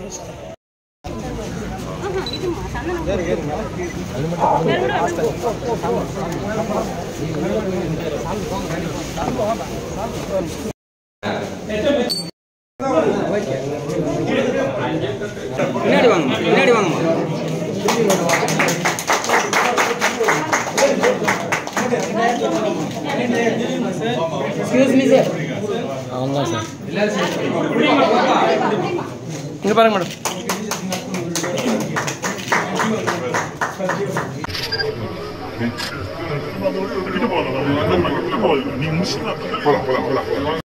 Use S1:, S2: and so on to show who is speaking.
S1: பின்னாடி வாங்கம்மா பின்னாடி வாங்கம்மா எக்ஸ்கியூஸ் மீ சார்
S2: அவங்க சார்
S1: இங்கே பாருங்க மேடம்
S3: நீ முஸ்லீம்
S4: போலாம் போலாம் போலாம்